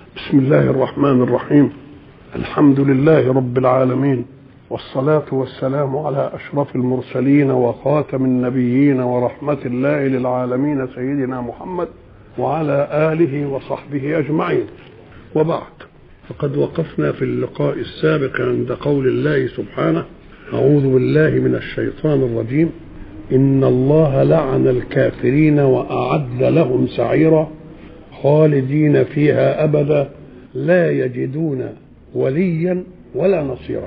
بسم الله الرحمن الرحيم الحمد لله رب العالمين والصلاة والسلام على أشرف المرسلين وخاتم النبيين ورحمة الله للعالمين سيدنا محمد وعلى آله وصحبه أجمعين وبعد فقد وقفنا في اللقاء السابق عند قول الله سبحانه أعوذ بالله من الشيطان الرجيم إن الله لعن الكافرين وأعد لهم سعيرا خالدين فيها أبدا لا يجدون وليا ولا نصيرا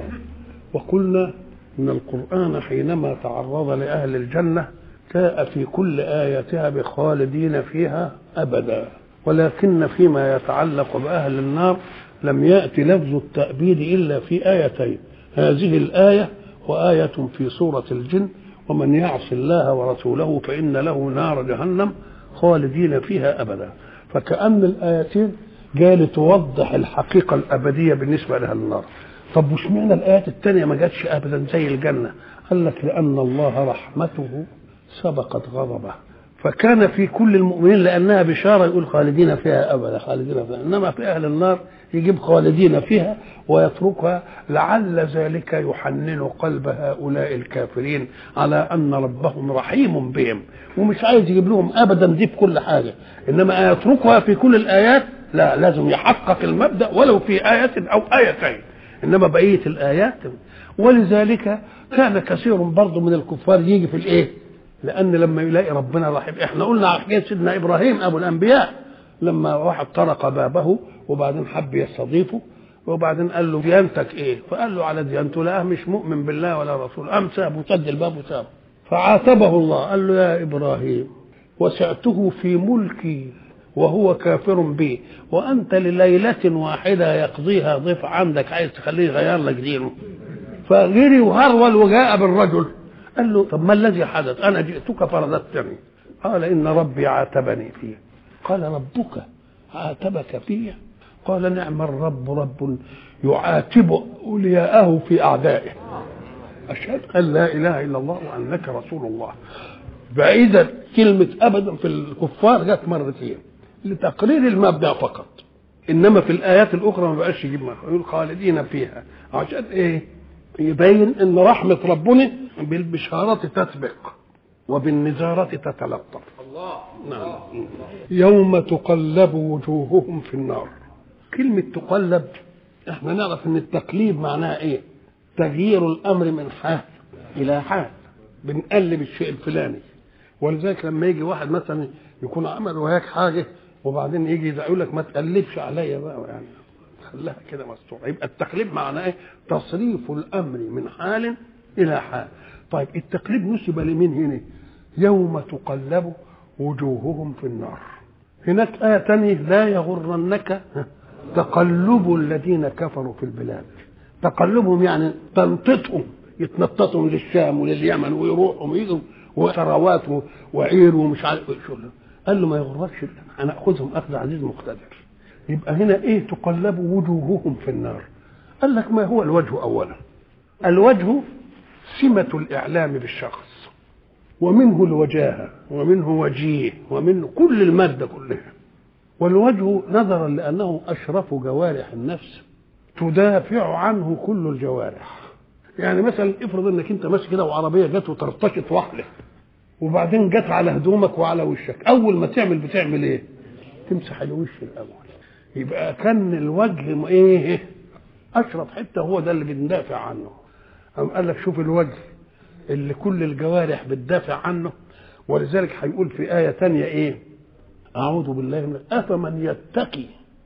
وقلنا ان القران حينما تعرض لاهل الجنه جاء في كل اياتها بخالدين فيها ابدا ولكن فيما يتعلق باهل النار لم ياتي لفظ التابيد الا في ايتين هذه الايه وايه في سوره الجن ومن يعص الله ورسوله فان له نار جهنم خالدين فيها ابدا فكأن الآيتين جاء لتوضح الحقيقة الأبدية بالنسبة لأهل النار طب وش معنى الآيات الثانية ما جاتش أبدا زي الجنة قال لك لأن الله رحمته سبقت غضبه فكان في كل المؤمنين لأنها بشارة يقول خالدين فيها أبدا خالدين فيها إنما في أهل النار يجيب خالدين فيها ويتركها لعل ذلك يحنن قلب هؤلاء الكافرين على أن ربهم رحيم بهم ومش عايز يجيب لهم أبدا دي في كل حاجة إنما يتركها في كل الآيات لا لازم يحقق المبدأ ولو في آية أو آيتين إنما بقية الآيات ولذلك كان كثير برضه من الكفار يجي في الإيه لأن لما يلاقي ربنا رحيم إحنا قلنا على حكاية سيدنا إبراهيم أبو الأنبياء لما واحد طرق بابه وبعدين حب يستضيفه وبعدين قال له ديانتك ايه؟ فقال له على ديانته لا مش مؤمن بالله ولا رسول قام سابه سد الباب وسابه فعاتبه الله قال له يا ابراهيم وسعته في ملكي وهو كافر بي وانت لليله واحده يقضيها ضيف عندك عايز تخليه يغير لك دينه فجري وهرول وجاء بالرجل قال له طب ما الذي حدث انا جئتك فرددتني قال ان ربي عاتبني فيه قال ربك عاتبك فيه قال نعم الرب رب يعاتب اولياءه في اعدائه اشهد ان لا اله الا الله وانك رسول الله فاذا كلمه ابدا في الكفار جت مرتين لتقرير المبدا فقط انما في الايات الاخرى ما بقاش يجيب يقول خالدين فيها عشان ايه يبين ان رحمه ربنا بالبشارات تسبق وبالنزارة تتلطف الله نعم يوم تقلب وجوههم في النار كلمة تقلب احنا نعرف ان التقليب معناها ايه تغيير الامر من حال الى حال بنقلب الشيء الفلاني ولذلك لما يجي واحد مثلا يكون عمل وياك حاجة وبعدين يجي يقول لك ما تقلبش عليا بقى يعني خليها كده مستورة يبقى التقليب معناه ايه تصريف الامر من حال الى حال طيب التقليب نسب لمين هنا يوم تقلب وجوههم في النار هناك آية تانية لا يغرنك تقلب الذين كفروا في البلاد تقلبهم يعني تنطيطهم يتنططوا للشام ولليمن ويروحوا ويجوا وثروات وعير ومش عارف شو قال له ما يغركش انا اخذهم اخذ عزيز مقتدر يبقى هنا ايه تقلب وجوههم في النار قال لك ما هو الوجه اولا الوجه سمة الإعلام بالشخص ومنه الوجاهة ومنه وجيه ومنه كل المادة كلها والوجه نظرا لأنه أشرف جوارح النفس تدافع عنه كل الجوارح يعني مثلا افرض انك انت ماشي كده وعربيه جت وترتشط واحده وبعدين جت على هدومك وعلى وشك اول ما تعمل بتعمل ايه تمسح الوش الاول يبقى كان الوجه ايه اشرف حته هو ده اللي بندافع عنه أم قال لك شوف الوجه اللي كل الجوارح بتدافع عنه ولذلك هيقول في آية تانية إيه أعوذ بالله من أفمن يتقي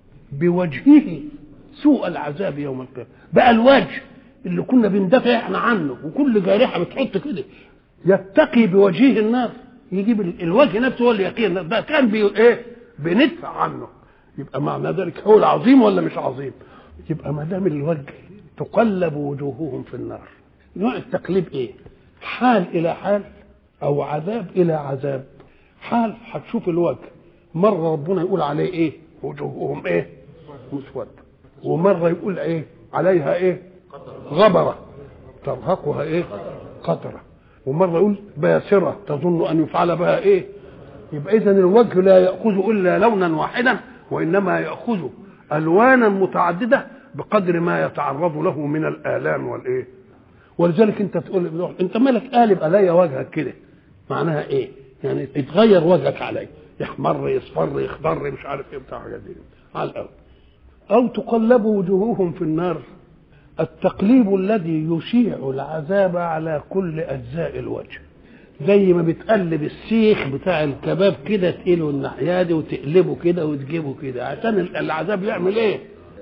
بوجهه سوء العذاب يوم القيامة بقى الوجه اللي كنا بندافع احنا عنه وكل جارحة بتحط كده يتقي بوجهه النار يجيب الوجه نفسه هو اللي يقي النار ده كان بي ايه بندفع عنه يبقى معنى ذلك هو العظيم ولا مش عظيم يبقى ما دام الوجه تقلب وجوههم في النار نوع التقليب ايه حال الى حال او عذاب الى عذاب حال هتشوف الوجه مره ربنا يقول عليه ايه وجوههم ايه مسود ومره يقول ايه عليها ايه غبره ترهقها ايه قطره ومره يقول باسره تظن ان يفعل بها ايه يبقى اذا الوجه لا ياخذ الا لونا واحدا وانما ياخذ الوانا متعدده بقدر ما يتعرض له من الالام والايه ولذلك انت تقول انت مالك قالب عليا وجهك كده معناها ايه يعني يتغير وجهك علي يحمر يصفر يخضر مش عارف ايه بتاع حاجات دي على الاول او تقلب وجوههم في النار التقليب الذي يشيع العذاب على كل اجزاء الوجه زي ما بتقلب السيخ بتاع الكباب كده تقيله الناحيه دي وتقلبه كده وتجيبه كده عشان العذاب يعمل ايه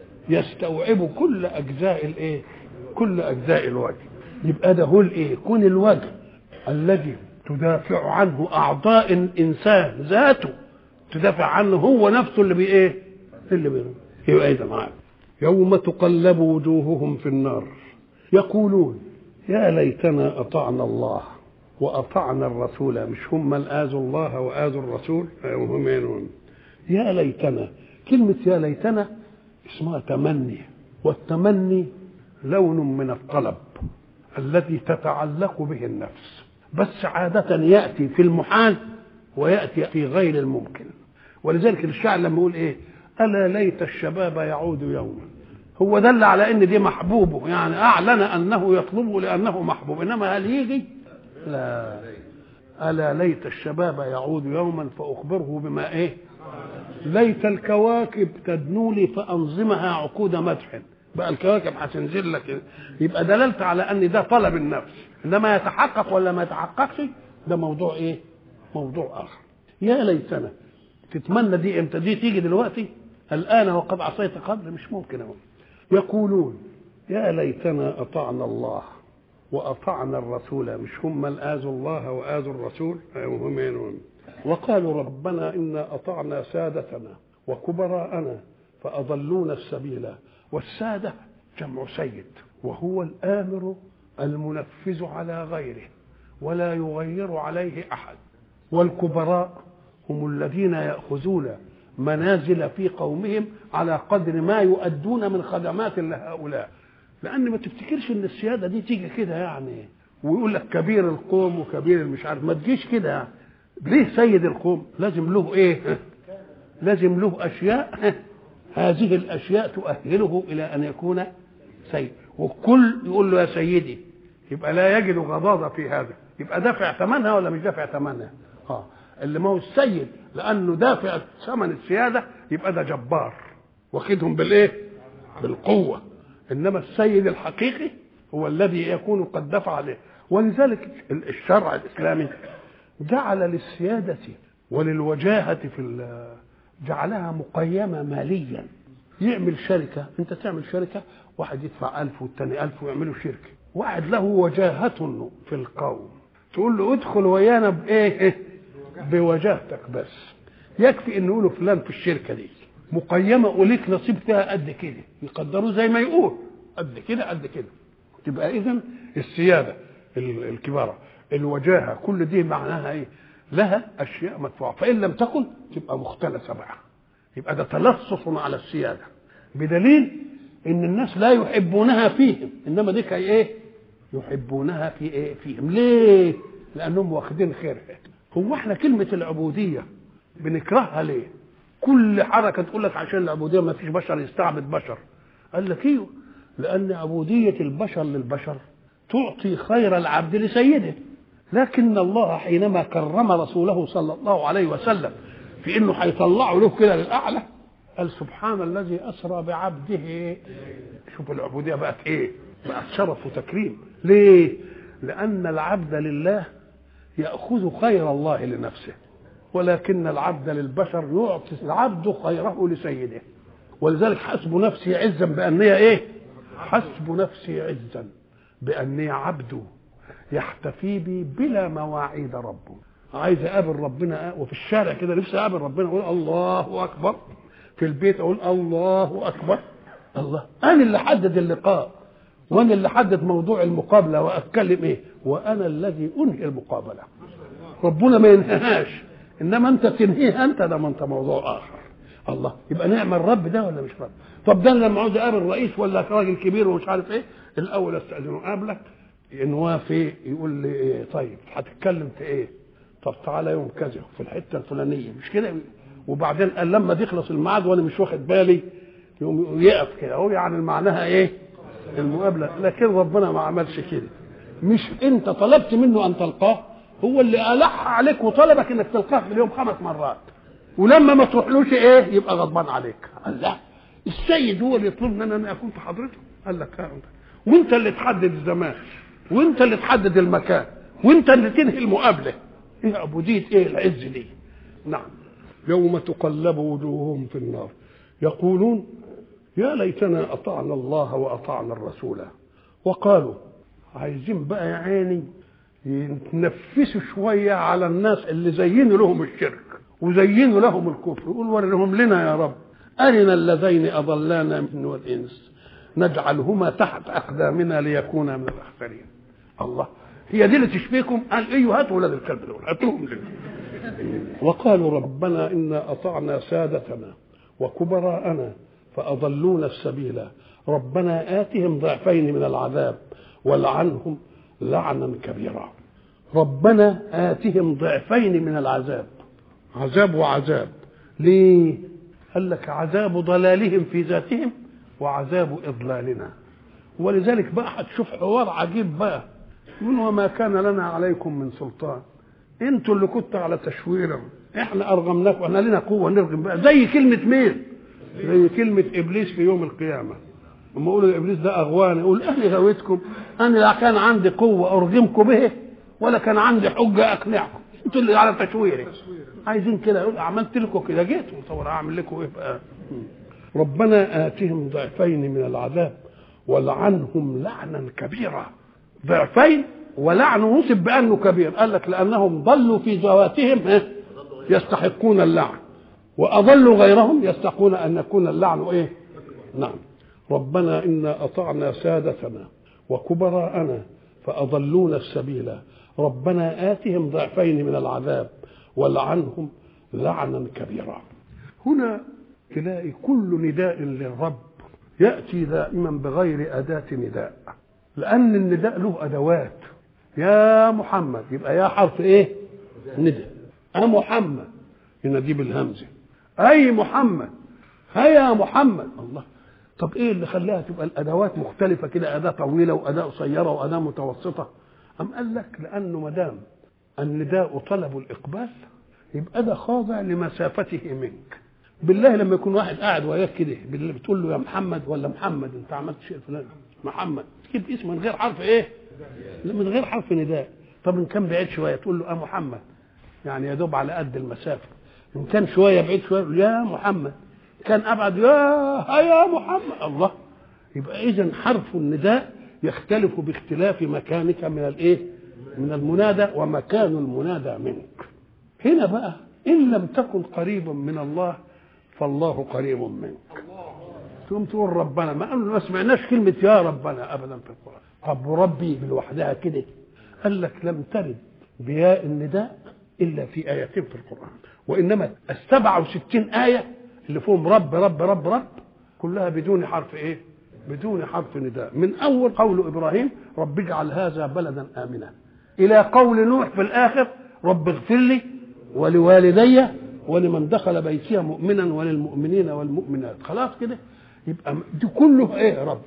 يستوعب كل اجزاء الايه كل اجزاء الوجه يبقى ده هو الايه كون الوجه الذي تدافع عنه اعضاء الانسان ذاته تدافع عنه هو نفسه اللي بي ايه اللي بي يبقى ايه ده معاك يوم تقلب وجوههم في النار يقولون يا ليتنا اطعنا الله واطعنا الرسول مش هم من اذوا الله واذوا الرسول هم ينون يا ليتنا كلمه يا ليتنا اسمها تمني والتمني لون من الطلب الذي تتعلق به النفس بس عادة يأتي في المحال ويأتي في غير الممكن ولذلك الشاعر لما يقول ايه ألا ليت الشباب يعود يوما هو دل على ان دي محبوبه يعني اعلن انه يطلبه لانه محبوب انما هل يجي لا الا ليت الشباب يعود يوما فاخبره بما ايه ليت الكواكب تدنو لي فانظمها عقود مدح بقى الكواكب هتنزل لك يبقى دللت على ان ده طلب النفس انما يتحقق ولا ما يتحققش ده موضوع ايه موضوع اخر يا ليتنا تتمنى دي امتى دي تيجي دلوقتي الان وقد عصيت قبل مش ممكن اهو يقولون يا ليتنا اطعنا الله واطعنا الرسول مش هم من اذوا الله واذوا الرسول هم ينون وقالوا ربنا انا اطعنا سادتنا وكبراءنا فاضلونا السبيل والساده جمع سيد وهو الامر المنفذ على غيره ولا يغير عليه احد والكبراء هم الذين ياخذون منازل في قومهم على قدر ما يؤدون من خدمات لهؤلاء لان ما تفتكرش ان السياده دي تيجي كده يعني ويقول لك كبير القوم وكبير المش عارف ما تجيش كده يعني. ليه سيد القوم لازم له ايه لازم له اشياء هذه الاشياء تؤهله الى ان يكون سيد والكل يقول له يا سيدي يبقى لا يجد غضاضة في هذا يبقى دافع ثمنها ولا مش دافع ثمنها اه اللي ما هو السيد لانه دافع ثمن السياده يبقى ده جبار واخدهم بالايه بالقوه انما السيد الحقيقي هو الذي يكون قد دفع عليه ولذلك الشرع الاسلامي جعل للسياده وللوجاهه في جعلها مقيمه ماليا يعمل شركه انت تعمل شركه واحد يدفع ألف والتاني ألف ويعملوا شركه واحد له وجاهة في القوم تقول له ادخل ويانا بايه بوجاهتك بس يكفي ان يقولوا فلان في الشركه دي مقيمه وليك نصيب فيها قد كده يقدروه زي ما يقول قد كده قد كده تبقى اذا السياده الكبارة الوجاهه كل دي معناها ايه لها اشياء مدفوعه فان لم تكن تبقى مختلسه بقى يبقى ده تلصص على السياده بدليل ان الناس لا يحبونها فيهم انما دي كي ايه يحبونها في ايه فيهم ليه لانهم واخدين خيرها هو احنا كلمه العبوديه بنكرهها ليه كل حركه تقول لك عشان العبوديه ما فيش بشر يستعبد بشر قال لك ايوه لان عبوديه البشر للبشر تعطي خير العبد لسيده لكن الله حينما كرم رسوله صلى الله عليه وسلم في انه هيطلعه له كده للاعلى قال سبحان الذي اسرى بعبده شوف العبوديه بقت ايه بقت شرف وتكريم ليه لان العبد لله ياخذ خير الله لنفسه ولكن العبد للبشر يعطي العبد خيره لسيده ولذلك حسب نفسي عزا بأني ايه حسب نفسي عزا بأني عبد يحتفي بي بلا مواعيد ربه عايز اقابل ربنا وفي الشارع كده نفسي اقابل ربنا اقول الله اكبر في البيت اقول الله اكبر الله انا اللي حدد اللقاء وانا اللي حدد موضوع المقابله واتكلم ايه وانا الذي انهي المقابله ربنا ما ينهيهاش انما انت تنهيها انت ده ما انت موضوع اخر الله يبقى نعمل الرب ده ولا مش رب طب ده لما عاوز اقابل رئيس ولا راجل كبير ومش عارف ايه الاول استاذنه قابلك ان وافي يقول لي إيه طيب هتتكلم في ايه طب تعالى يوم كذا في الحته الفلانيه مش كده وبعدين قال لما تخلص الميعاد وانا مش واخد بالي يقوم يقف كده هو يعني معناها ايه المقابله لكن ربنا ما عملش كده مش انت طلبت منه ان تلقاه هو اللي الح عليك وطلبك انك تلقاه في اليوم خمس مرات ولما ما تروحلوش ايه يبقى غضبان عليك قال لا السيد هو اللي يطلب مني ان انا اكون في حضرته قال لك ها وانت اللي تحدد الزمان وانت اللي تحدد المكان وانت اللي تنهي المقابله ايه عبوديه ايه العز دي نعم يوم تقلب وجوههم في النار يقولون يا ليتنا اطعنا الله واطعنا الرسول وقالوا عايزين بقى يا عيني يتنفسوا شويه على الناس اللي زينوا لهم الشرك وزينوا لهم الكفر يقول ورهم لنا يا رب أرنا اللذين أضلانا من والإنس نجعلهما تحت أقدامنا ليكونا من الأخسرين الله هي دي اللي تشفيكم قال ايوه هاتوا ولاد الكلب دول هاتوهم لنا وقالوا ربنا انا اطعنا سادتنا وكبراءنا فاضلونا السبيل ربنا اتهم ضعفين من العذاب ولعنهم لعنا كبيرا ربنا آتهم ضعفين من العذاب عذاب وعذاب ليه قال لك عذاب ضلالهم في ذاتهم وعذاب إضلالنا ولذلك بقى هتشوف حوار عجيب بقى يقول وما كان لنا عليكم من سلطان انتوا اللي كنتوا على تشويرهم احنا ارغمناكم احنا لنا قوه نرغم بقى زي كلمه مين زي كلمه ابليس في يوم القيامه لما يقولوا ابليس ده اغواني يقول انا غويتكم انا لا كان عندي قوه ارغمكم به ولا كان عندي حجه اقنعكم انتوا اللي على تشويري عايزين كده يقول عملت لكم كده جيت مصور اعمل لكم ايه بقى ربنا اتهم ضعفين من العذاب ولعنهم لعنا كبيرا ضعفين ولعنه نصب بانه كبير قال لك لانهم ضلوا في ذواتهم يستحقون اللعن واضلوا غيرهم يستحقون ان يكون اللعن ايه نعم ربنا انا اطعنا سادتنا وكبراءنا فاضلونا السبيل ربنا اتهم ضعفين من العذاب ولعنهم لعنا كبيرا هنا تلاقي كل نداء للرب ياتي دائما بغير اداه نداء لان النداء له ادوات يا محمد يبقى يا حرف ايه نداء أ محمد ينادي بالهمزه اي محمد هيا محمد الله طب ايه اللي خلاها تبقى الادوات مختلفه كده اداه طويله واداه قصيره واداه متوسطه ام قال لك لانه ما دام النداء طلب الاقبال يبقى ده خاضع لمسافته منك بالله لما يكون واحد قاعد وياك كده بالله بتقول له يا محمد ولا محمد انت عملت شيء فلان محمد تجيب اسم من غير حرف ايه من غير حرف نداء طب ان كان بعيد شويه تقول له اه محمد يعني يا دوب على قد المسافه ان كان شويه بعيد شويه يا محمد كان ابعد يا يا محمد الله يبقى اذا حرف النداء يختلف باختلاف مكانك من الايه من المنادى ومكان المنادى منك هنا بقى ان لم تكن قريبا من الله فالله قريب منك تقوم تقول ربنا ما قالوا ما سمعناش كلمة يا ربنا أبدا في القرآن طب ربي لوحدها كده قال لك لم ترد بياء النداء إلا في آيتين في القرآن وإنما السبعة وستين آية اللي فيهم رب رب رب رب كلها بدون حرف إيه بدون حرف نداء من أول قول إبراهيم رب اجعل هذا بلدا آمنا إلى قول نوح في الآخر رب اغفر لي ولوالدي ولمن دخل بيتي مؤمنا وللمؤمنين والمؤمنات خلاص كده يبقى دي كله ايه رب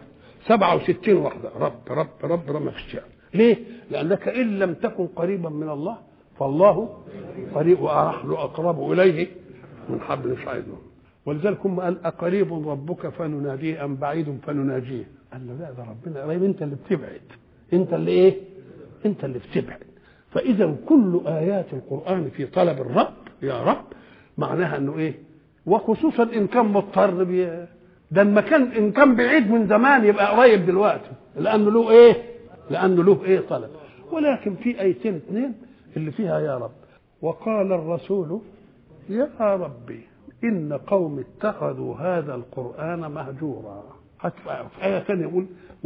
67 وحده رب رب رب رب ما فيش ليه؟ لانك ان لم تكن قريبا من الله فالله قريب ونحن اقرب اليه من حبل الشعير ولذلك هم قال اقريب ربك فنناديه ام بعيد فنناجيه قال له لا ده ربنا قريب انت اللي بتبعد انت اللي ايه؟ انت اللي بتبعد فاذا كل ايات القران في طلب الرب يا رب معناها انه ايه؟ وخصوصا ان كان مضطر بيه ده المكان ان كان بعيد من زمان يبقى قريب دلوقتي لانه له ايه لانه له ايه طلب ولكن في ايتين اثنين اللي فيها يا رب وقال الرسول يا ربي ان قوم اتخذوا هذا القران مهجورا في ايه ثانيه يقول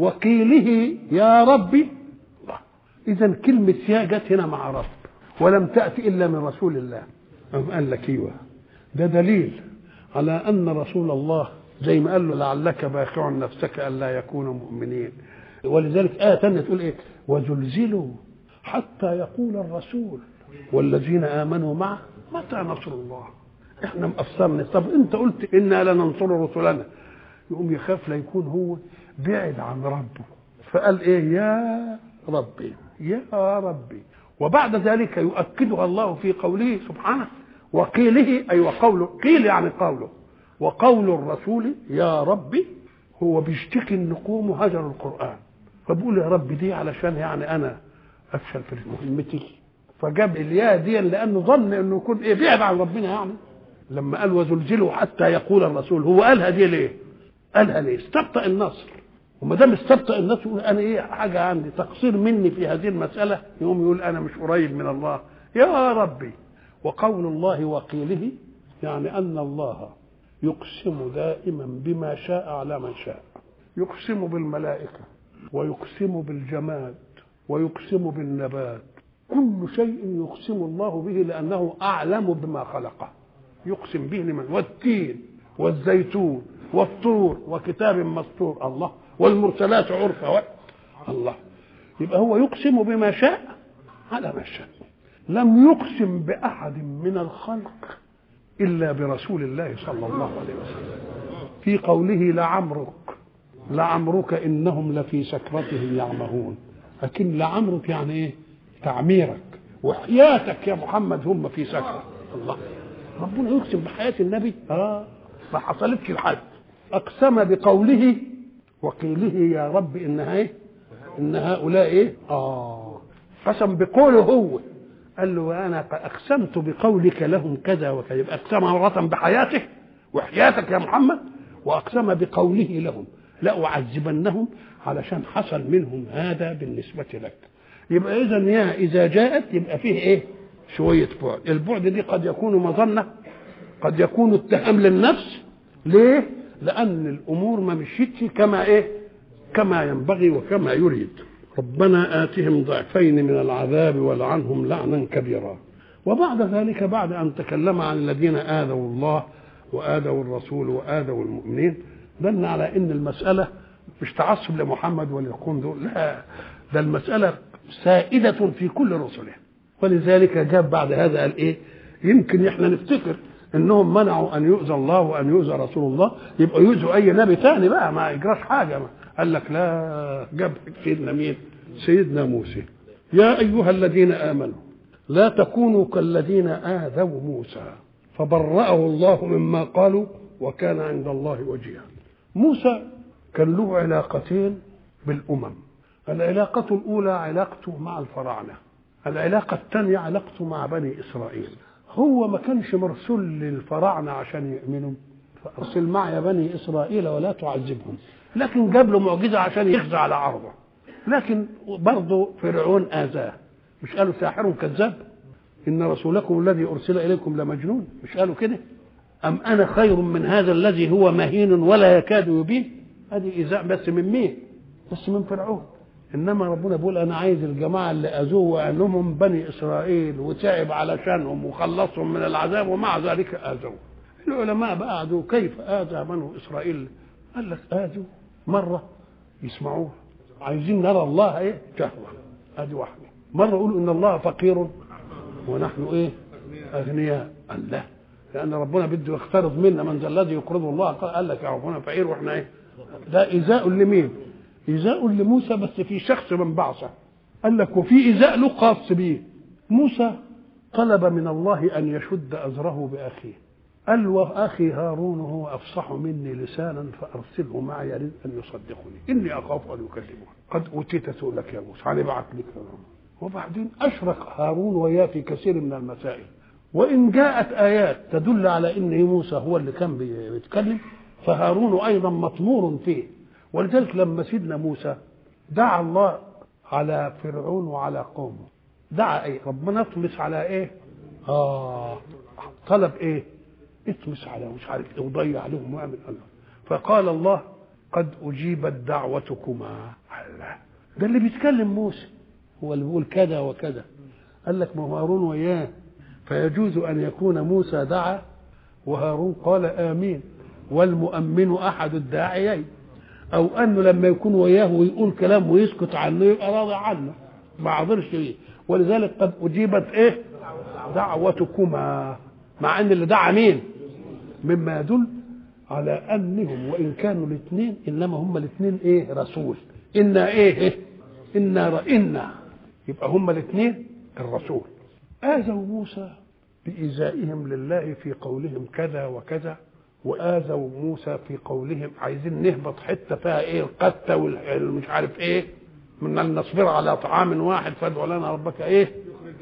وقيله يا ربي الله اذا كلمه يا جت هنا مع رب ولم تاتي الا من رسول الله قال لك ايوه ده دليل على ان رسول الله زي ما قال له لعلك باخع نفسك الا يكونوا مؤمنين ولذلك آية ثانية تقول إيه وزلزلوا حتى يقول الرسول والذين آمنوا معه متى نصر الله احنا مقصرنا طب انت قلت انا لننصر رسلنا يقوم يخاف لا يكون هو بعد عن ربه فقال ايه يا ربي يا ربي وبعد ذلك يؤكدها الله في قوله سبحانه وقيله اي وقوله قيل يعني قوله وقول الرسول يا ربي هو بيشتكي ان قوموا هجروا القران فبقول يا رب دي علشان يعني انا افشل في مهمتي فجاب الياء دي لانه ظن انه يكون ايه بعد عن ربنا يعني لما قال وزلزلوا حتى يقول الرسول هو قالها دي ليه؟ قالها ليه؟ استبطأ النصر وما دام استبطأ النصر يقول انا ايه حاجه عندي تقصير مني في هذه المساله يقوم يقول انا مش قريب من الله يا ربي وقول الله وقيله يعني ان الله يقسم دائما بما شاء على من شاء يقسم بالملائكه ويقسم بالجماد ويقسم بالنبات كل شيء يقسم الله به لانه اعلم بما خلقه يقسم به لمن والتين والزيتون والطور وكتاب مسطور الله والمرسلات عرفا و... الله يبقى هو يقسم بما شاء على ما شاء لم يقسم باحد من الخلق الا برسول الله صلى الله عليه وسلم في قوله لعمرك لعمرك انهم لفي سكرتهم يعمهون لكن لعمرك يعني ايه تعميرك وحياتك يا محمد هم في سكره الله ربنا يقسم بحياه النبي اه ما حصلتش لحد اقسم بقوله وقيله يا رب انها ايه ان هؤلاء ايه اه قسم بقوله هو قال له انا اقسمت بقولك لهم كذا وكذا يبقى اقسم مرة بحياته وحياتك يا محمد واقسم بقوله لهم لأعذبنهم علشان حصل منهم هذا بالنسبة لك يبقى إذا يا إذا جاءت يبقى فيه إيه؟ شوية بعد البعد دي قد يكون مظنة قد يكون اتهام للنفس ليه؟ لأن الأمور ما مشيتش كما إيه؟ كما ينبغي وكما يريد ربنا آتهم ضعفين من العذاب ولعنهم لعنا كبيرا وبعد ذلك بعد أن تكلم عن الذين آذوا الله وآذوا الرسول وآذوا المؤمنين دل على ان المساله مش تعصب لمحمد وللقوم دول لا ده المساله سائده في كل رسله ولذلك جاب بعد هذا قال ايه يمكن احنا نفتكر انهم منعوا ان يؤذى الله وان يؤذى رسول الله يبقى يؤذوا اي نبي ثاني بقى ما يجراش حاجه ما. قال لك لا جاب سيدنا مين سيدنا موسى يا ايها الذين امنوا لا تكونوا كالذين اذوا موسى فبرأه الله مما قالوا وكان عند الله وجيها موسى كان له علاقتين بالأمم العلاقة الأولى علاقته مع الفراعنة العلاقة الثانية علاقته مع بني إسرائيل هو ما كانش مرسول للفراعنة عشان يؤمنوا فأرسل معي بني إسرائيل ولا تعذبهم لكن جاب له معجزة عشان يخزى على عرضه لكن برضه فرعون آذاه مش قالوا ساحر كذاب إن رسولكم الذي أرسل إليكم لمجنون مش قالوا كده أم أنا خير من هذا الذي هو مهين ولا يكاد يبين هذه إيذاء بس من مين بس من فرعون إنما ربنا بيقول أنا عايز الجماعة اللي أذوه وأنهم بني إسرائيل وتعب علشانهم وخلصهم من العذاب ومع ذلك آذوه العلماء بقى قعدوا كيف آذى بنو إسرائيل قال لك آذوا مرة يسمعوه عايزين نرى الله إيه جهرة هذه واحدة مرة يقولوا إن الله فقير ونحن إيه أغنياء الله لان ربنا بده يقترض منا من ذا الذي يقرض الله قال لك يا ربنا فقير واحنا ايه ده ايذاء لمين ايذاء لموسى بس في شخص من بعثه قال لك وفي ايذاء له خاص به موسى طلب من الله ان يشد ازره باخيه قال واخي هارون هو افصح مني لسانا فارسله معي يريد ان يصدقني اني اخاف ان يكلمه قد اوتيت سؤلك يا موسى هنبعت لك وبعدين اشرك هارون وياه في كثير من المسائل وإن جاءت آيات تدل على أن موسى هو اللي كان بيتكلم فهارون أيضا مطمور فيه ولذلك لما سيدنا موسى دعا الله على فرعون وعلى قومه دعا ايه ربنا اطمس على ايه اه طلب ايه اطمس على مش عارف ايه وضيع عليهم واعمل الله فقال الله قد اجيبت دعوتكما الله ده اللي بيتكلم موسى هو اللي بيقول كذا وكذا قال لك ما هو هارون وياه فيجوز ان يكون موسى دعا وهارون قال امين والمؤمن احد الداعيين او انه لما يكون وياه ويقول كلام ويسكت عنه يبقى راضي عنه ما عذرش فيه ولذلك قد اجيبت ايه دعوتكما مع ان اللي دعا مين مما يدل على انهم وان كانوا الاثنين انما هم الاثنين ايه رسول انا ايه انا رأينا يبقى هم الاثنين الرسول آذوا موسى بإيذائهم لله في قولهم كذا وكذا وآذوا موسى في قولهم عايزين نهبط حتة فيها إيه القتة والمش عارف إيه من أن نصبر على طعام واحد فادع لنا ربك إيه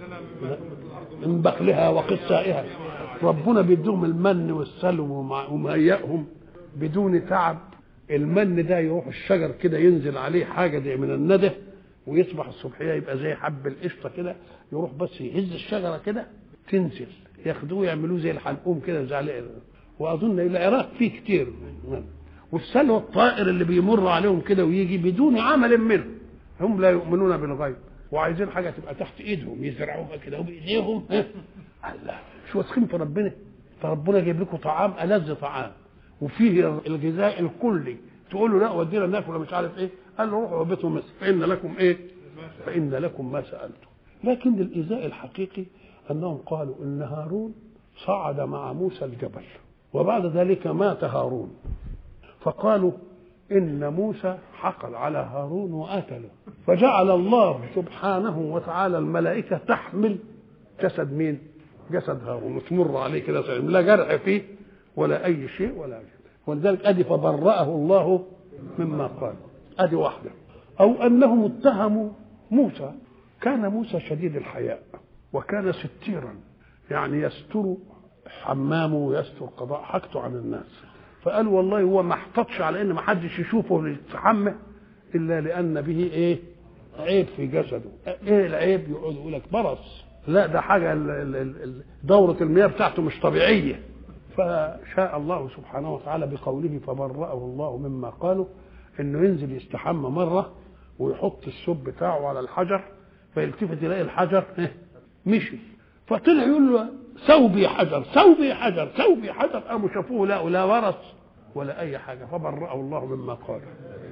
من بخلها وقصائها ربنا بيديهم المن والسلم ومهيئهم بدون تعب المن ده يروح الشجر كده ينزل عليه حاجة دي من الندى ويصبح الصبحيه يبقى زي حب القشطه كده يروح بس يهز الشجره كده تنزل ياخدوه يعملوه زي الحلقوم كده زي واظن العراق فيه كتير والسلوى الطائر اللي بيمر عليهم كده ويجي بدون عمل منه هم لا يؤمنون بالغيب وعايزين حاجه تبقى تحت ايدهم يزرعوها كده وبايديهم الله مش واثقين في ربنا فربنا جايب لكم طعام ألذ طعام وفيه الغذاء الكلي تقول له لا ودينا ناكل مش عارف ايه قال له روحوا بيتهم مصر فإن لكم إيه؟ فإن لكم ما سألتم لكن الإيذاء الحقيقي أنهم قالوا إن هارون صعد مع موسى الجبل وبعد ذلك مات هارون فقالوا إن موسى حقل على هارون وقتله فجعل الله سبحانه وتعالى الملائكة تحمل جسد مين؟ جسد هارون وتمر عليه كده لا جرح فيه ولا أي شيء ولا شيء ولذلك أدي فبرأه الله مما قال ادي واحده او انهم اتهموا موسى كان موسى شديد الحياء وكان ستيرا يعني يستر حمامه ويستر قضاء حاجته عن الناس فقالوا والله هو ما احتطش على ان ما حدش يشوفه يتحمى الا لان به ايه عيب في جسده ايه العيب يقعد يقول لك برص لا ده حاجه دوره المياه بتاعته مش طبيعيه فشاء الله سبحانه وتعالى بقوله فبرأه الله مما قالوا انه ينزل يستحمى مره ويحط السب بتاعه على الحجر فيلتفت يلاقي الحجر مشي فطلع يقول له ثوبي حجر ثوبي حجر ثوبي حجر قاموا شافوه لا لا ورث ولا اي حاجه فبرأه الله مما قال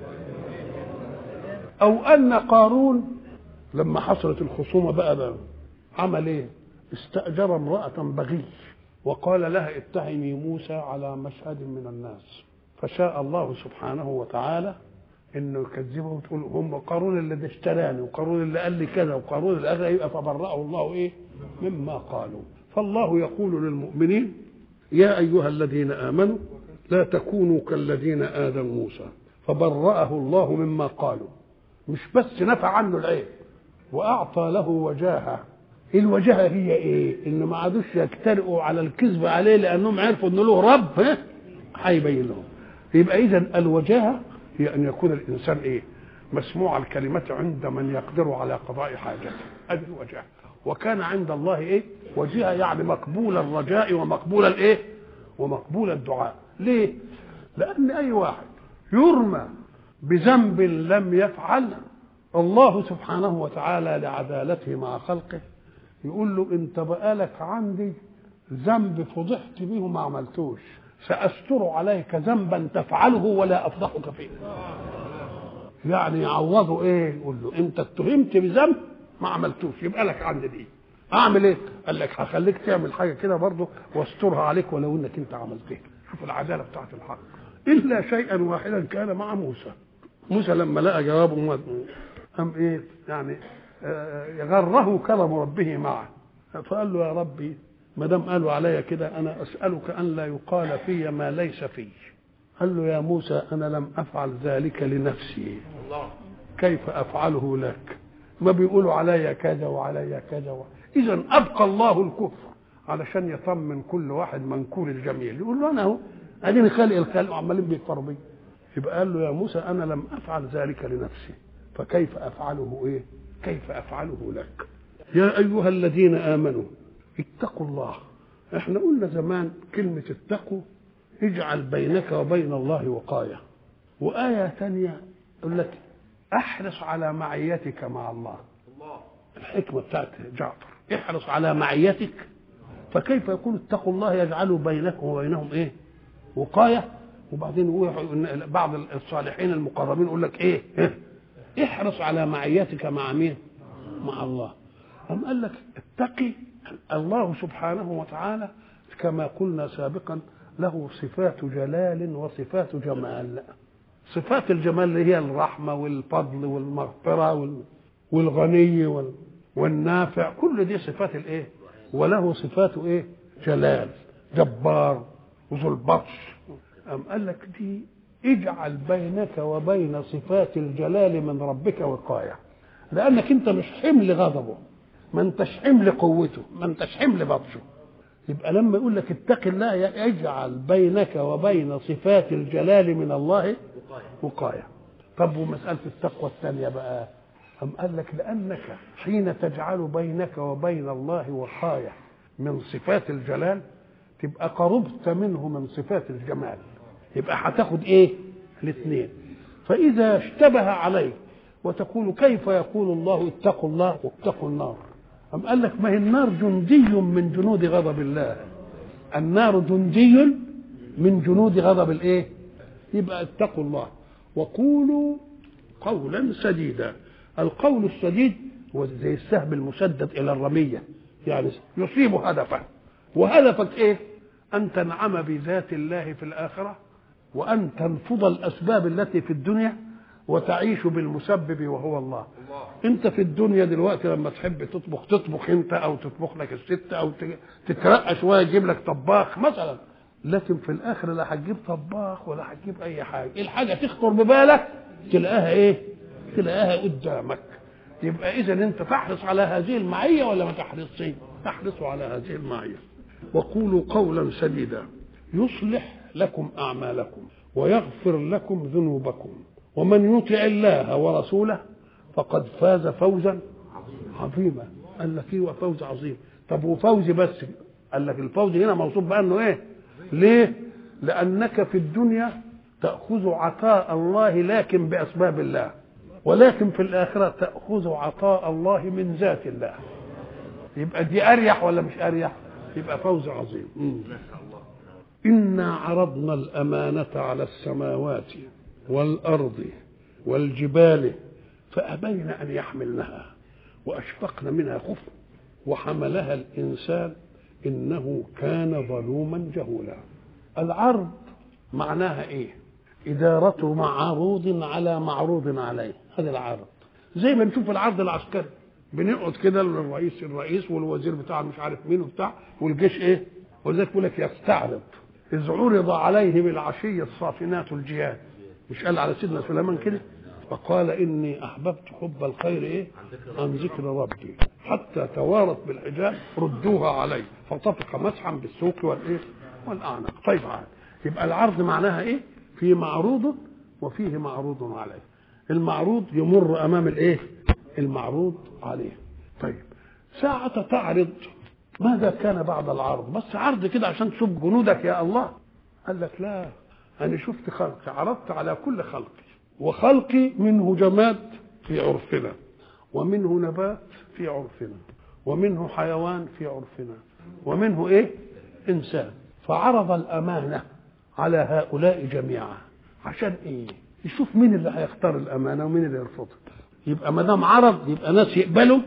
او ان قارون لما حصلت الخصومه بقى, بقى عمل ايه استاجر امراه بغي وقال لها اتهمي موسى على مشهد من الناس فشاء الله سبحانه وتعالى انه يكذبه وتقول هم قارون اللي اشتراني وقارون اللي قال لي كذا وقارون اللي قال يبقى فبرأه الله ايه مما قالوا فالله يقول للمؤمنين يا ايها الذين امنوا لا تكونوا كالذين آذوا موسى فبرأه الله مما قالوا مش بس نفى عنه العيب واعطى له وجاهه الوجاهه هي ايه؟ ان ما عادوش يجترئوا على الكذب عليه لانهم عرفوا ان له رب ها هيبين لهم يبقى اذا الوجاهه هي ان يكون الانسان ايه مسموع الكلمة عند من يقدر على قضاء حاجته هذه الوجاهة وكان عند الله ايه وجهة يعني مقبول الرجاء ومقبول الايه ومقبول الدعاء ليه لان اي واحد يرمى بذنب لم يفعل الله سبحانه وتعالى لعدالته مع خلقه يقول له انت بقالك عندي ذنب فضحت به وما عملتوش سأستر عليك ذنبا تفعله ولا أفضحك فيه يعني يعوضه ايه يقول له انت اتهمت بذنب ما عملتوش يبقى لك عند دي اعمل ايه قال لك هخليك تعمل حاجه كده برضه واسترها عليك ولو انك انت عملتها شوف العداله بتاعت الحق الا شيئا واحدا كان مع موسى موسى لما لقى جوابه قام ايه يعني غره كرم ربه معه فقال له يا ربي ما دام قالوا عليا كده انا اسالك ان لا يقال في ما ليس في قال له يا موسى انا لم افعل ذلك لنفسي الله كيف افعله لك ما بيقولوا عليا كذا وعليا كذا و... اذا ابقى الله الكفر علشان يطمن كل واحد منكور الجميل يقول له انا اهو اديني خالق الخلق وعمالين بيكفروا بي يبقى قال له يا موسى انا لم افعل ذلك لنفسي فكيف افعله ايه كيف افعله لك يا ايها الذين امنوا اتقوا الله احنا قلنا زمان كلمة اتقوا اجعل بينك وبين الله وقاية وآية ثانية يقول لك احرص على معيتك مع الله الحكمة بتاعت جعفر احرص على معيتك فكيف يقول اتقوا الله يجعل بينكم وبينهم ايه وقاية وبعدين بعض الصالحين المقربين يقول لك ايه احرص على معيتك مع مين مع الله أم قال لك اتقي الله سبحانه وتعالى كما قلنا سابقا له صفات جلال وصفات جمال صفات الجمال اللي هي الرحمة والفضل والمغفرة والغني والنافع كل دي صفات الايه وله صفات ايه جلال جبار وذو البطش أم قال لك دي اجعل بينك وبين صفات الجلال من ربك وقاية لأنك أنت مش حمل غضبه ما أنتش حمل قوته ما أنتش حمل بطشه يبقى لما يقول لك اتق الله يجعل بينك وبين صفات الجلال من الله وقاية طب ومسألة التقوى الثانية بقى أم قال لك لأنك حين تجعل بينك وبين الله وقاية من صفات الجلال تبقى قربت منه من صفات الجمال يبقى هتاخد ايه الاثنين فإذا اشتبه عليك وتقول كيف يقول الله اتقوا الله واتقوا النار أم قال لك ما هي النار جندي من جنود غضب الله النار جندي من جنود غضب الايه يبقى اتقوا الله وقولوا قولا سديدا القول السديد هو زي السهم المسدد الى الرميه يعني يصيب هدفه وهدفك ايه ان تنعم بذات الله في الاخره وان تنفض الاسباب التي في الدنيا وتعيش بالمسبب وهو الله انت في الدنيا دلوقتي لما تحب تطبخ تطبخ انت او تطبخ لك الست او تترقى شويه يجيب لك طباخ مثلا لكن في الاخر لا هتجيب طباخ ولا هتجيب اي حاجه الحاجه تخطر ببالك تلاقيها ايه تلاقيها قدامك يبقى اذا انت تحرص على هذه المعيه ولا ما تحرصش تحرص على هذه المعيه وقولوا قولا سديدا يصلح لكم اعمالكم ويغفر لكم ذنوبكم ومن يطع الله ورسوله فقد فاز فوزا عظيما قال لك ايه فوز عظيم طب وفوز بس قال لك الفوز هنا موصوف بانه ايه ليه لانك في الدنيا تاخذ عطاء الله لكن باسباب الله ولكن في الاخره تاخذ عطاء الله من ذات الله يبقى دي اريح ولا مش اريح يبقى فوز عظيم انا عرضنا الامانه على السماوات والارض والجبال فابين ان يحملنها واشفقن منها خفا وحملها الانسان انه كان ظلوما جهولا العرض معناها ايه اداره معروض على معروض عليه هذا العرض زي ما نشوف العرض العسكري بنقعد كده للرئيس الرئيس والوزير بتاع مش عارف مين وبتاع والجيش ايه ولذلك يقول لك يستعرض اذ عرض عليه بالعشي الصافنات الجياد مش قال على سيدنا سليمان كده فقال اني احببت حب الخير ايه عن ذكر ربي حتى توارت بالحجاب ردوها علي فطفق مسحا بالسوق والايه والاعناق طيب عاد يبقى العرض معناها ايه في معروض وفيه معروض عليه المعروض يمر امام الايه المعروض عليه طيب ساعة تعرض ماذا كان بعد العرض بس عرض كده عشان تشوف جنودك يا الله قال لك لا أنا شفت خلقي عرضت على كل خلقي وخلقي منه جماد في عرفنا ومنه نبات في عرفنا ومنه حيوان في عرفنا ومنه ايه انسان فعرض الامانه على هؤلاء جميعا عشان ايه يشوف مين اللي هيختار الامانه ومين اللي يرفضها يبقى ما دام عرض يبقى ناس يقبلوا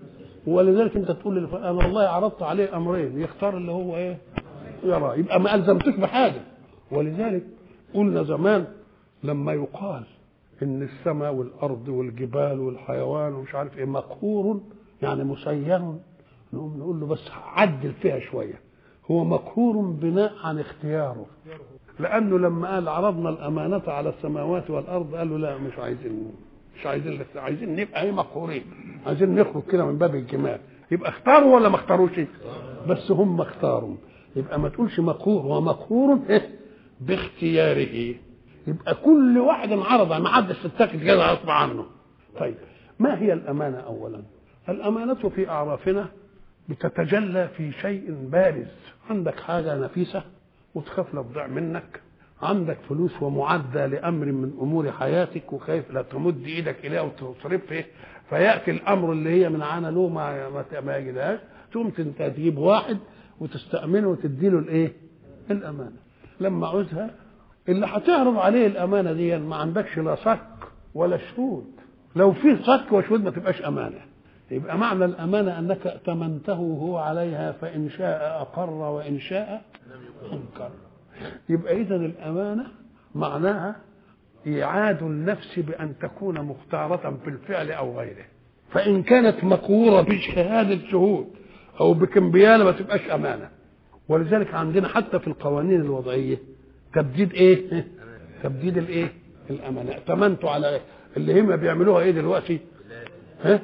ولذلك انت تقول لي انا والله عرضت عليه امرين يختار اللي هو ايه يرى يبقى ما الزمتوش بحاجه ولذلك قلنا زمان لما يقال ان السماء والارض والجبال والحيوان ومش عارف ايه مقهور يعني مسير نقوم نقول له بس عدل فيها شويه هو مقهور بناء عن اختياره لانه لما قال عرضنا الامانه على السماوات والارض قالوا لا مش عايزين مش عايزين عايزين نبقى ايه مقهورين عايزين نخرج كده من باب الجمال يبقى اختاروا ولا ما اختاروش بس هم اختاروا يبقى ما تقولش مقهور هو مقهور إيه؟ باختياره يبقى كل واحد انعرض ما حدش تتاكد كده غصب عنه طيب ما هي الامانه اولا الامانه في اعرافنا بتتجلى في شيء بارز عندك حاجه نفيسه وتخاف لا تضيع منك عندك فلوس ومعدة لأمر من أمور حياتك وخايف لا تمد إيدك إليها وتصرفه فيأتي الأمر اللي هي من عنا له ما ما يجدهاش تقوم انت تجيب واحد وتستأمنه وتديله الإيه؟ الأمانة لما عوزها اللي هتعرض عليه الأمانة دي ما عندكش لا صك ولا شهود لو في صك وشهود ما تبقاش أمانة يبقى معنى الأمانة أنك ائتمنته هو عليها فإن شاء أقر وإن شاء أنكر يبقى اذا الامانه معناها ايعاد النفس بان تكون مختاره في الفعل او غيره فان كانت مقوره بشهاده شهود او بكمبياله ما تبقاش امانه ولذلك عندنا حتى في القوانين الوضعيه تبديد ايه تبديد الايه الامانه ائتمنتوا على إيه؟ اللي هم بيعملوها ايه دلوقتي ها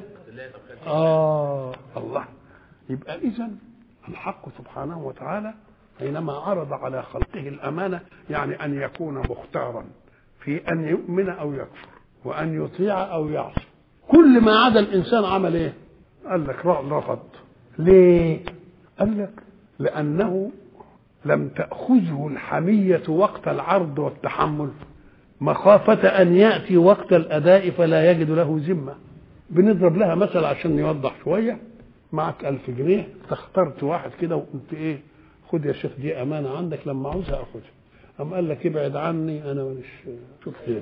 اه الله يبقى اذا الحق سبحانه وتعالى حينما عرض على خلقه الامانه يعني ان يكون مختارا في ان يؤمن او يكفر وان يطيع او يعصي كل ما عدا الانسان عمل ايه قال لك رفض ليه قال لك لانه لم تاخذه الحميه وقت العرض والتحمل مخافه ان ياتي وقت الاداء فلا يجد له ذمه بنضرب لها مثل عشان نوضح شويه معك ألف جنيه اخترت واحد كده وقلت ايه خد يا شيخ دي امانه عندك لما عاوزها اخدها قام قال لك ابعد عني انا مش شوف خير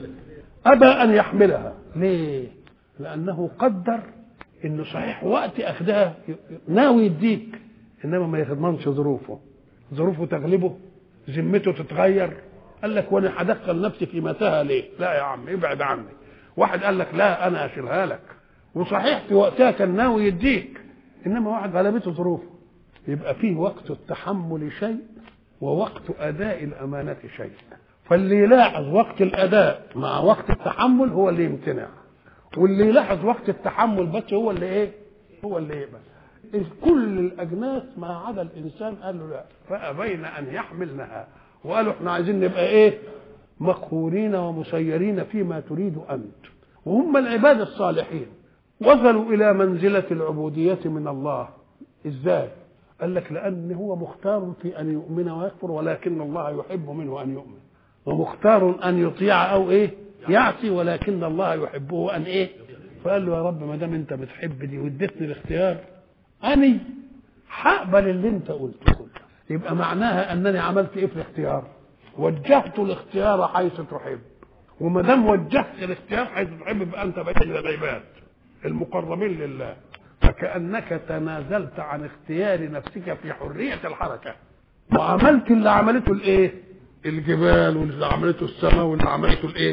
ابى ان يحملها ليه لانه قدر انه صحيح وقت اخذها ناوي يديك انما ما يضمنش ظروفه ظروفه تغلبه ذمته تتغير قال لك وانا هدخل نفسي في متاهه ليه لا يا عم ابعد عني واحد قال لك لا انا اشيلها لك وصحيح في وقتها كان ناوي يديك انما واحد غلبته ظروفه يبقى فيه وقت التحمل شيء ووقت اداء الامانه شيء فاللي يلاحظ وقت الاداء مع وقت التحمل هو اللي يمتنع واللي يلاحظ وقت التحمل بس هو اللي ايه هو اللي يقبل إيه كل الاجناس ما عدا الانسان قال له لا فابين ان يحملنها وقالوا احنا عايزين نبقى ايه مقهورين ومسيرين فيما تريد انت وهم العباد الصالحين وصلوا الى منزله العبوديه من الله ازاي قال لك لان هو مختار في ان يؤمن ويكفر ولكن الله يحب منه ان يؤمن ومختار ان يطيع او ايه يعصي ولكن الله يحبه ان ايه فقال له يا رب ما دام انت بتحب دي واديتني الاختيار اني هقبل اللي انت قلته كله يبقى معناها انني عملت ايه في الاختيار وجهت الاختيار حيث تحب وما دام وجهت الاختيار حيث تحب يبقى انت بقيت من العباد المقربين لله فكانك تنازلت عن اختيار نفسك في حريه الحركه وعملت اللي عملته الايه الجبال واللي عملته السماء واللي عملته الايه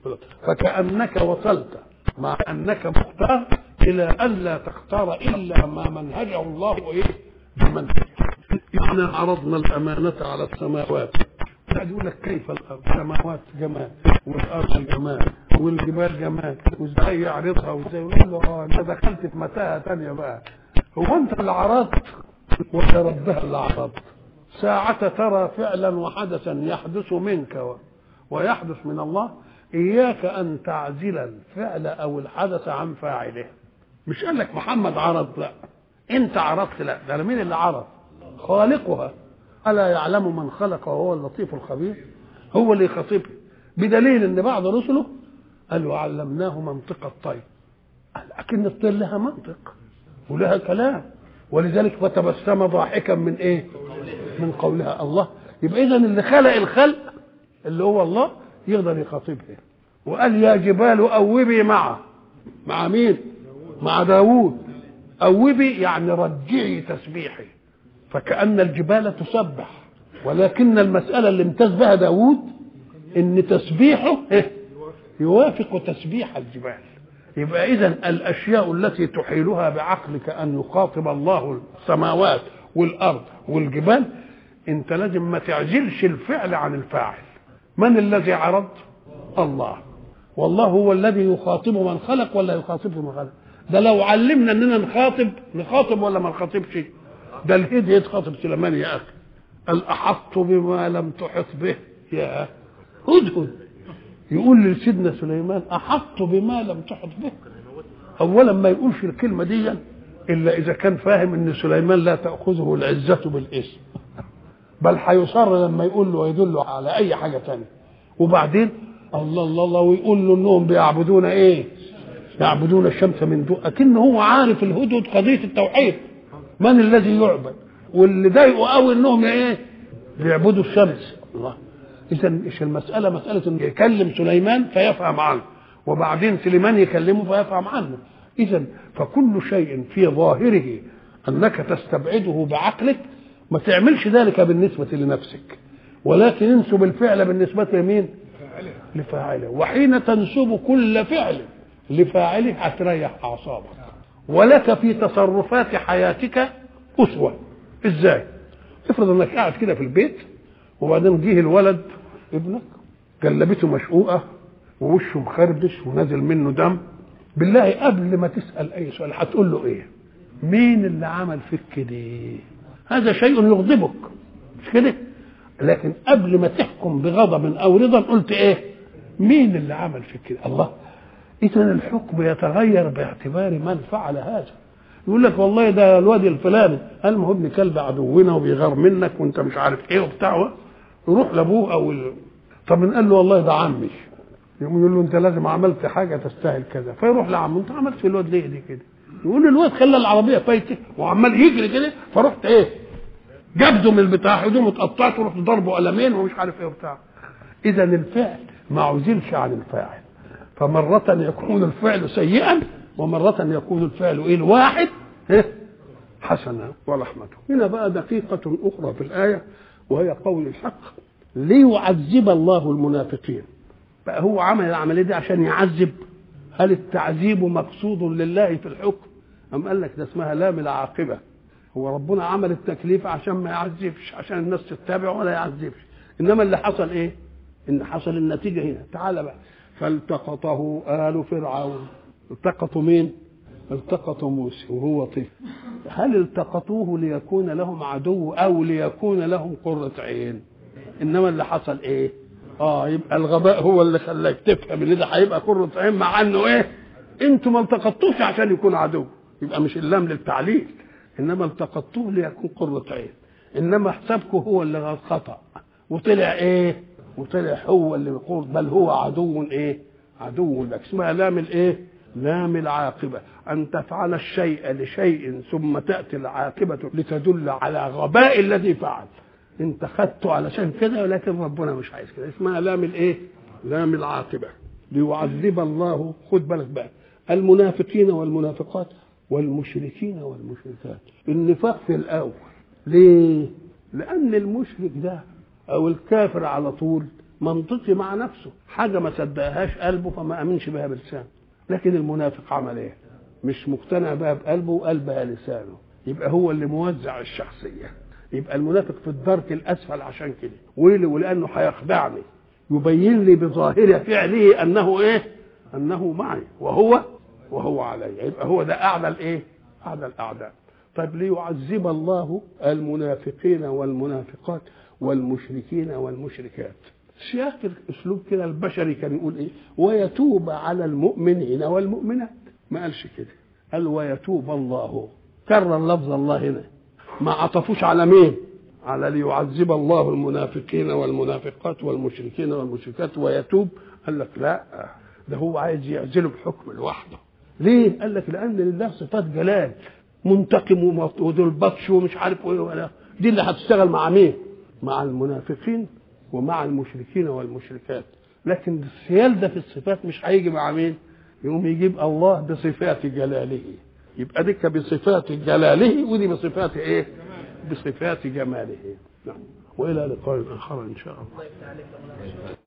فكانك وصلت مع انك مختار الى الا تختار الا ما منهجه الله ايه بمنهج يعني عرضنا الامانه على السماوات قاعد يقول لك كيف السماوات جمال والارض جمال والجبال جمال وازاي يعرضها وازاي يقول له اه انت دخلت في متاهه ثانيه بقى هو انت اللي عرضت ولا ربها اللي عرضت ساعة ترى فعلا وحدثا يحدث منك و... ويحدث من الله إياك أن تعزل الفعل أو الحدث عن فاعله مش قال لك محمد عرض لا أنت عرضت لا ده مين اللي عرض خالقها ألا يعلم من خلق وهو اللطيف الخبير هو اللي يخاطبه بدليل ان بعض رسله قالوا علمناه منطق الطير لكن الطير لها منطق ولها كلام ولذلك فتبسم ضاحكا من ايه من قولها الله يبقى اذا اللي خلق الخلق اللي هو الله يقدر يخاطبها وقال يا جبال اوبي معه مع مين مع داوود اوبي يعني رجعي تسبيحي فكأن الجبال تسبح ولكن المسألة اللي امتاز بها داوود ان تسبيحه يوافق تسبيح الجبال يبقى اذا الاشياء التي تحيلها بعقلك ان يخاطب الله السماوات والارض والجبال انت لازم ما تعزلش الفعل عن الفاعل من الذي عرض الله والله هو الذي يخاطب من خلق ولا يخاطب من خلق ده لو علمنا اننا نخاطب نخاطب ولا ما نخاطبش ده الهدي يتخاطب سليمان يا اخي قال احطت بما لم تحط به يا هدهد يقول لسيدنا سليمان احطت بما لم تحط به اولا ما يقولش الكلمه دي الا اذا كان فاهم ان سليمان لا تاخذه العزه بالاسم بل هيصر لما يقول له ويدل على اي حاجه ثانيه وبعدين الله الله الله ويقول له انهم بيعبدون ايه يعبدون الشمس من دون اكن هو عارف الهدهد قضيه التوحيد من الذي يعبد واللي ضايقوا قوي انهم ايه بيعبدوا الشمس الله اذا مش المساله مساله انه يكلم سليمان فيفهم عنه وبعدين سليمان يكلمه فيفهم عنه اذا فكل شيء في ظاهره انك تستبعده بعقلك ما تعملش ذلك بالنسبه لنفسك ولكن انسب الفعل بالنسبة لمين لفاعله وحين تنسب كل فعل لفاعله هتريح أعصابك ولك في تصرفات حياتك أسوة إزاي افرض انك قاعد كده في البيت وبعدين جه الولد ابنك جلبته مشقوقة ووشه مخربش ونازل منه دم بالله قبل ما تسأل أي سؤال هتقول له إيه مين اللي عمل فيك كده هذا شيء يغضبك مش كده لكن قبل ما تحكم بغضب او رضا قلت ايه مين اللي عمل فيك كده الله اذا الحكم يتغير باعتبار من فعل هذا يقول لك والله ده الواد الفلاني قال ما هو ابن كلب عدونا وبيغار منك وانت مش عارف ايه وبتاع يروح لابوه او ال... طب قال له والله ده عمي يقوم يقول له انت لازم عملت حاجه تستاهل كذا فيروح لعمه انت عملت في الواد ليه دي كده يقول له الواد خلى العربيه فايته وعمال يجري كده فرحت ايه جبده من البتاع هدومه اتقطعت ورحت ضربه قلمين ومش عارف ايه وبتاع اذا الفعل ما عزلش عن الفاعل فمرة يكون الفعل سيئا ومرة يكون الفعل ايه الواحد إيه؟ حسنا ورحمته هنا بقى دقيقة أخرى في الآية وهي قول الحق ليعذب الله المنافقين بقى هو عمل العملية دي عشان يعذب هل التعذيب مقصود لله في الحكم أم قال لك ده اسمها لام العاقبة هو ربنا عمل التكليف عشان ما يعذبش عشان الناس تتبع ولا يعذبش انما اللي حصل ايه ان حصل النتيجه هنا تعال بقى فالتقطه ال فرعون التقطوا مين التقطوا موسى وهو طفل هل التقطوه ليكون لهم عدو او ليكون لهم قرة عين انما اللي حصل ايه اه يبقى الغباء هو اللي خلاك تفهم ان ده هيبقى قرة عين مع انه ايه انتوا ما التقطوش عشان يكون عدو يبقى مش اللام للتعليل انما التقطوه ليكون قرة عين انما حسابكم هو اللي خطأ وطلع ايه وطلع هو اللي يقول بل هو عدو ايه عدو لك اسمها لام الايه لام العاقبة أن تفعل الشيء لشيء ثم تأتي العاقبة لتدل على غباء الذي فعل انت خدته علشان كده ولكن ربنا مش عايز كده اسمها لام الايه لام العاقبة ليعذب الله خد بالك بقى المنافقين والمنافقات والمشركين والمشركات النفاق في الاول ليه لان المشرك ده او الكافر على طول منطقي مع نفسه حاجه ما صدقهاش قلبه فما امنش بها بلسانه لكن المنافق عمل ايه مش مقتنع بها بقلبه وقال بها لسانه يبقى هو اللي موزع الشخصيه يبقى المنافق في الدرك الاسفل عشان كده وليه ولانه هيخدعني يبين لي بظاهر فعله انه ايه انه معي وهو وهو علي يبقى هو ده اعلى الايه اعلى الاعداء طيب ليعذب الله المنافقين والمنافقات والمشركين والمشركات سياق الاسلوب كده البشري كان يقول ايه ويتوب على المؤمنين والمؤمنات ما قالش كده قال ويتوب الله كرر لفظ الله هنا ما عطفوش على مين على ليعذب الله المنافقين والمنافقات والمشركين والمشركات ويتوب قال لك لا ده هو عايز يعزله بحكم لوحده ليه؟ قال لك لأن لله صفات جلال منتقم وذو البطش ومش عارف ايه ولا دي اللي هتشتغل مع مين؟ مع المنافقين ومع المشركين والمشركات لكن السيال ده في الصفات مش هيجي مع مين؟ يقوم يجيب الله بصفات جلاله يبقى ديك بصفات جلاله ودي بصفات ايه؟ بصفات جماله نعم والى لقاء اخر ان شاء الله